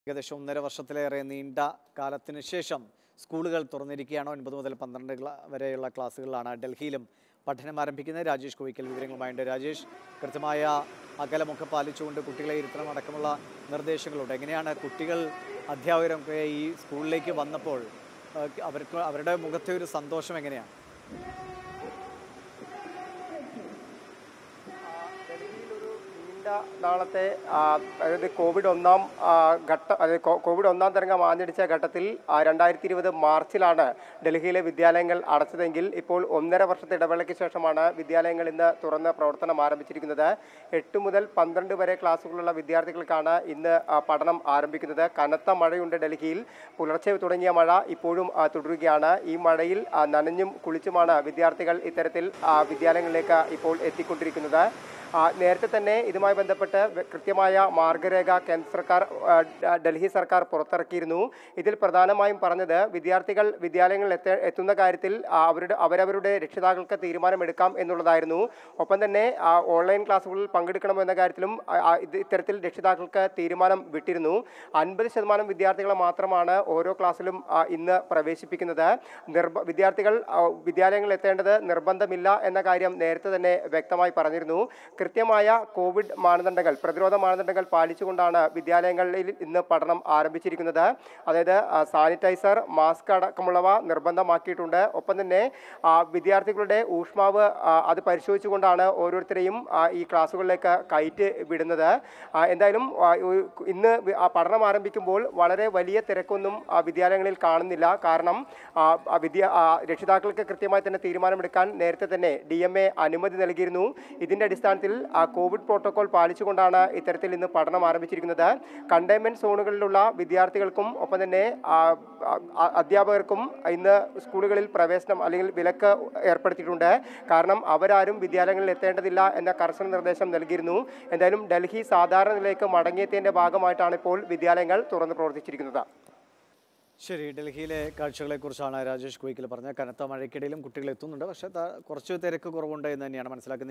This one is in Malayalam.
ഏകദേശം ഒന്നര വർഷത്തിലേറെ നീണ്ട കാലത്തിന് ശേഷം സ്കൂളുകൾ തുറന്നിരിക്കുകയാണ് ഒൻപത് മുതൽ പന്ത്രണ്ട് ക്ലാ- വരെയുള്ള ക്ലാസ്സുകളിലാണ് ഡൽഹിയിലും പഠനം ആരംഭിക്കുന്നത് രാജേഷ് കോയിക്കൽ വിവരങ്ങളുമായുണ്ട് രാജേഷ് കൃത്യമായ അകലമൊക്കെ പാലിച്ചുകൊണ്ട് കുട്ടികളെ ഇരുത്തണം അടക്കമുള്ള നിർദ്ദേശങ്ങളുണ്ട് എങ്ങനെയാണ് കുട്ടികൾ അധ്യാപകരൊക്കെ ഈ സ്കൂളിലേക്ക് വന്നപ്പോൾ ആ, അവർക്ക് അവരുടെ മുഖത്തെ ഒരു സന്തോഷം എങ്ങനെയാണ് ഡൽഹിയിലൊരു നീണ്ട നാളത്തെ ആ, അതായത് കോവിഡ് ഒന്നാം ആ, ഘട്ട അതായത് കോ- കോവിഡ് ഒന്നാം തരംഗം ആഞ്ഞടിച്ച ഘട്ടത്തിൽ രണ്ടായിരത്തി ഇരുപത് മാർച്ചിലാണ് ഡൽഹിയിലെ വിദ്യാലയങ്ങൾ അടച്ചതെങ്കിൽ ഇപ്പോൾ ഒന്നര വർഷത്തെ ഇടവേളയ്ക്ക് ശേഷമാണ് വിദ്യാലയങ്ങൾ ഇന്ന് തുറന്ന് പ്രവർത്തനം ആരംഭിച്ചിരിക്കുന്നത് എട്ട് മുതൽ പന്ത്രണ്ട് വരെ ക്ലാസ്സുകളുള്ള വിദ്യാർത്ഥികൾക്കാണ് ഇന്ന് ആ, പഠനം ആരംഭിക്കുന്നത് കനത്ത മഴയുണ്ട് ഡൽഹിയിൽ പുലർച്ചെ തുടങ്ങിയ മഴ ഇപ്പോഴും ആ, തുടരുകയാണ് ഈ മഴയിൽ ആ, നനഞ്ഞും കുളിച്ചുമാണ് വിദ്യാർത്ഥികൾ ഇത്തരത്തിൽ ആ, വിദ്യാലയങ്ങളിലേക്ക് ഇപ്പോൾ എത്തിക്കൊണ്ടിരിക്കുന്നത് ആ, നേരത്തെ തന്നെ ഇതുമായി ബന്ധപ്പെട്ട് വ- കൃത്യമായ മാർഗരേഖ കേന്ദ്ര സർക്കാർ ആ, ഡ- ഡൽഹി സർക്കാർ പുറത്തിറക്കിയിരുന്നു ഇതിൽ പ്രധാനമായും പറഞ്ഞത് വിദ്യാർത്ഥികൾ വിദ്യാലയങ്ങളിൽ എത്ത എത്തുന്ന കാര്യത്തിൽ ആ, അവരുടെ അവരവരുടെ രക്ഷിതാക്കൾക്ക് തീരുമാനമെടുക്കാം എന്നുള്ളതായിരുന്നു ഒപ്പം തന്നെ ആ, ഓൺലൈൻ ക്ലാസ്സുകളിൽ പങ്കെടുക്കണമെന്ന കാര്യത്തിലും ആ, ആ, ഇത് ഇത്തരത്തിൽ രക്ഷിതാക്കൾക്ക് തീരുമാനം വിട്ടിരുന്നു അൻപത് ശതമാനം വിദ്യാർത്ഥികളെ മാത്രമാണ് ഓരോ ക്ലാസ്സിലും ആ, ഇന്ന് പ്രവേശിപ്പിക്കുന്നത് നിർബ വിദ്യാർത്ഥികൾ ആ, വിദ്യാലയങ്ങളിൽ എത്തേണ്ടത് നിർബന്ധമില്ല എന്ന കാര്യം നേരത്തെ തന്നെ വ്യക്തമായി പറഞ്ഞിരുന്നു കൃത്യമായ കോവിഡ് മാനദണ്ഡങ്ങൾ പ്രതിരോധ മാനദണ്ഡങ്ങൾ പാലിച്ചുകൊണ്ടാണ് വിദ്യാലയങ്ങളിൽ ഇന്ന് പഠനം ആരംഭിച്ചിരിക്കുന്നത് അതായത് ആ, സാനിറ്റൈസർ മാസ്ക് അടക്കമുള്ളവ നിർബന്ധമാക്കിയിട്ടുണ്ട് ഒപ്പം തന്നെ ആ, വിദ്യാർത്ഥികളുടെ ഊഷ്മാവ് ആ, അത് പരിശോധിച്ചുകൊണ്ടാണ് ഓരോരുത്തരെയും ആ, ഈ ക്ലാസ്സുകളിലേക്ക് കയറ്റി വിടുന്നത് ആ, എന്തായാലും ആ, ഒരു- ഇന്ന് വി- ആ പഠനം ആരംഭിക്കുമ്പോൾ വളരെ വലിയ തിരക്കൊന്നും ആ, വിദ്യാലയങ്ങളിൽ കാണുന്നില്ല കാരണം ആ, ആ, വിദ്യ ആ, രക്ഷിതാക്കൾക്ക് കൃത്യമായി തന്നെ തീരുമാനമെടുക്കാൻ നേരത്തെ തന്നെ ഡി എം എ അനുമതി നൽകിയിരുന്നു ഇതിന്റെ അടിസ്ഥാനത്തിൽ ആ, കോവിഡ് പ്രോട്ടോകോൾ പാലിച്ചുകൊണ്ടാണ് ഇത്തരത്തിൽ ഇന്ന് പഠനം ആരംഭിച്ചിരിക്കുന്നത് കണ്ടെയ്ൻമെന്റ് സോണുകളിലുള്ള വിദ്യാർത്ഥികൾക്കും ഒപ്പം തന്നെ ആ, ആ, അധ്യാപകർക്കും ഇന്ന് സ്കൂളുകളിൽ പ്രവേശനം അല്ലെങ്കിൽ വിലക്ക് ഏർപ്പെടുത്തിയിട്ടുണ്ട് കാരണം അവരാരും വിദ്യാലയങ്ങളിൽ എത്തേണ്ടതില്ല എന്ന കർശന നിർദ്ദേശം നൽകിയിരുന്നു എന്തായാലും ഡൽഹി സാധാരണ നിലയ്ക്ക് മടങ്ങിയെത്തിയതിന്റെ ഭാഗമായിട്ടാണ് ഇപ്പോൾ വിദ്യാലയങ്ങൾ തുറന്ന് പ്രവർത്തിച്ചിരിക്കുന്നത് ശരി ഡൽഹിയിലെ കാഴ്ചകളെക്കുറിച്ചാണ് രാജേഷ് കോയിക്കൽ പറഞ്ഞത് കനത്ത മഴയ്ക്കിടയിലും കുട്ടികൾ എത്തുന്നുണ്ട് പക്ഷേ ത- കുറച്ച് തിരക്ക് കുറവുണ്ട് എന്ന് തന്നെയാണ് മനസ്സിലാക്കുന്നത്